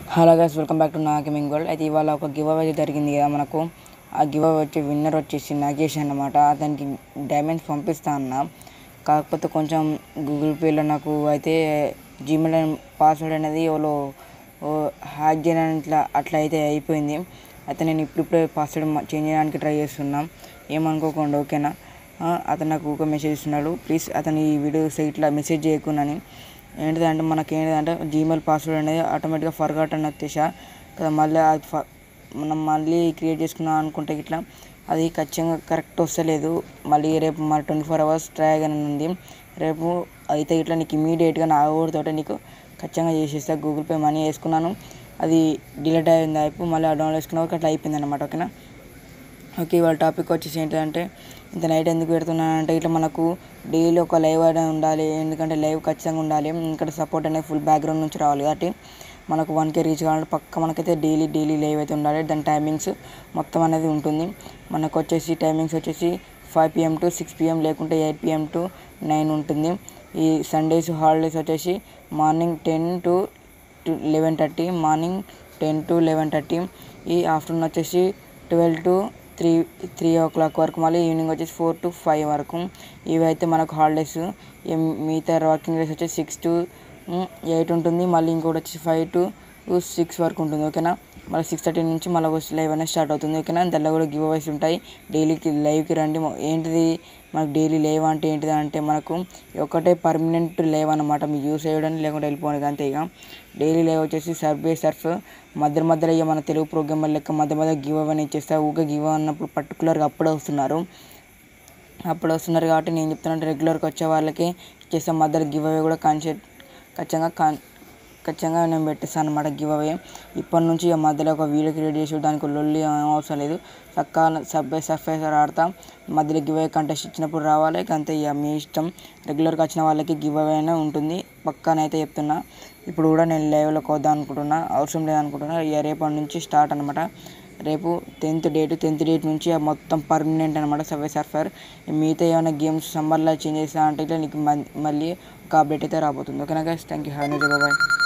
hello guys welcome back to నా gaming world అయితే ఇవాళ ఒక గివ్ అవే జరిగింది కదా మనకు ఆ గివ్ అవే వచ్చి విన్నర్ వచ్చేసి నాగేష్ అన్నమాట అతనికి డైమండ్స్ పంపిస్తా అన్న కాకపోతే కొంచెం గూగుల్ పేలో నాకు అయితే జీమెయిల్ పాస్వర్డ్ అనేది ఎవరో హ్యాక్ చేయడానికి ఇట్లా అట్లా అయితే అయిపోయింది అయితే నేను ఇప్పుడిప్పుడే పాస్వర్డ్ చేంజ్ చేయడానికి ట్రై చేస్తున్నా ఏమనుకోకుండా ఓకేనా ఆ, అతను నాకు ఒక మెసేజ్ ఇస్తున్నాడు ప్లీజ్ అతను ఈ వీడియో ఇట్లా మెసేజ్ చేయకున్నాని ఏంటిదంటే మనకి ఏంటిదంటే జీమెయిల్ పాస్వర్డ్ అనేది ఆటోమేటిక్గా ఫర్గాట్ అని వచ్చేసా కదా మళ్ళీ అది ఫ మనం మళ్ళీ క్రియేట్ చేసుకున్నాం అనుకుంటే ఇట్లా అది ఖచ్చితంగా కరెక్ట్ వస్తలేదు మళ్ళీ రేపు మన ట్వంటీ ఫోర్ అవర్స్ ట్రై అని ఉంది రేపు అయితే ఇట్లా నీకు ఇమీడియట్గా నా ఊరితోటే నీకు ఖచ్చితంగా చేసేస్తా గూగుల్ పే మనీ వేసుకున్నాను అది డిలీట్ అయింది అయిపో మళ్ళీ డౌన్లోడ్ చేసుకున్నాక అట్లా అయిపోయింది అనమాట ఓకేనా ఓకే ఇవాళ టాపిక్ వచ్చేసి ఏంటంటే ఇంత నైట్ ఎందుకు పెడుతున్నానంటే ఇట్లా మనకు డైలీ ఒక లైవ్ అనేది ఉండాలి ఎందుకంటే లైవ్ ఖచ్చితంగా ఉండాలి ఇక్కడ సపోర్ట్ అనేది ఫుల్ బ్యాక్గ్రౌండ్ నుంచి రావాలి కాబట్టి మనకు వన్ కే రీచ్ కావాలంటే పక్క మనకైతే డైలీ డైలీ లైవ్ అయితే ఉండాలి దాని టైమింగ్స్ మొత్తం అనేది ఉంటుంది మనకు వచ్చేసి టైమింగ్స్ వచ్చేసి five PM to six PM లేకుంటే ఎయిట్ పిఎం టు నైన్ ఉంటుంది ఈ సండేస్ హాలిడేస్ వచ్చేసి morning ten to to eleven thirty morning ten to eleven thirty ఈ ఆఫ్టర్నూన్ వచ్చేసి twelve to three three o'clock వరకు మళ్ళీ ఈవినింగ్ వచ్చేసి ఫోర్ టు ఫైవ్ వరకు ఇవి అయితే మనకు హాలిడేస్ మిగతా వర్కింగ్ డేస్ వచ్చేసి సిక్స్ టు ఎయిట్ ఉంటుంది మళ్ళీ ఇంకోటి వచ్చి ఫైవ్ టు సిక్స్ వరకు ఉంటుంది ఓకేనా మళ్ళీ సిక్స్ థర్టీ నుంచి మళ్ళీ వచ్చి లైవ్ అనేది స్టార్ట్ అవుతుంది ఓకేనా దానిలో కూడా గివ్ అవేస్ ఉంటాయి డైలీకి లైవ్కి రండి మొ- ఏంటిది మనకు డైలీ లైవ్ అంటే ఏంటిది అంటే మనకు ఒకటే పర్మనెంట్ లైవ్ అనమాట మీకు యూస్ చేయడానికి లేకుంటే వెళ్ళిపోవడానికి అంతే ఇక డైలీ లైవ్ వచ్చేసి సర్వే సర్ఫ్ మధ్య మధ్యలో ఇక మన తెలుగు ప్రోగ్రామ్ లెక్క మధ్య మధ్య గివ్ అవని ఇచ్చేస్తా ఊకే గివ్ అన్నప్పుడు పర్టికులర్గా అప్పుడే వస్తున్నారు అప్పుడు వస్తున్నారు కాబట్టి నేను చెప్తున్నాను రెగ్యులర్గా వచ్చే వాళ్ళకి ఇచ్చేస్తాం మధ్యలో గివ్ అవే కూడా కాన్సెప్ట్ ఖచ్చితంగా కాన్ ఖచ్చితంగా నేను పెట్టేస్తాను అనమాట గివ్ అవే ఇప్పటి నుంచి ఇక మధ్యలో ఒక వీడియో క్రియేట్ చేసి దానికి లొల్లి ఏం అవసరం లేదు చక్కగా సబ్బే సర్ఫేసర్ ఆడతా మధ్యలో గివ్ అవే కంటెస్ట్ ఇచ్చినప్పుడు రావాలి ఇక అంతే ఇక మీ ఇష్టం రెగ్యులర్గా వచ్చిన వాళ్ళకి గివ్ అవే అనే ఉంటుంది పక్కానైతే చెప్తున్నా ఇప్పుడు కూడా నేను లైవ్లోకి వద్దాం అనుకుంటున్నా అవసరం లేదనుకుంటున్నా ఇక రేపటి నుంచి స్టార్ట్ అనమాట రేపు టెన్త్ డేట్ టెన్త్ డేట్ నుంచి ఆ మొత్తం పర్మనెంట్ అనమాట సర్వే సర్ఫర్ మిగతా ఏమైనా గేమ్స్ సమ్మర్లో చేంజ్ చేస్తా అంటే ఇట్లా నీకు మన్- మళ్ళీ ఒక అప్డేట్ అయితే రాబోతుంది ఓకేనా guys thank you have bye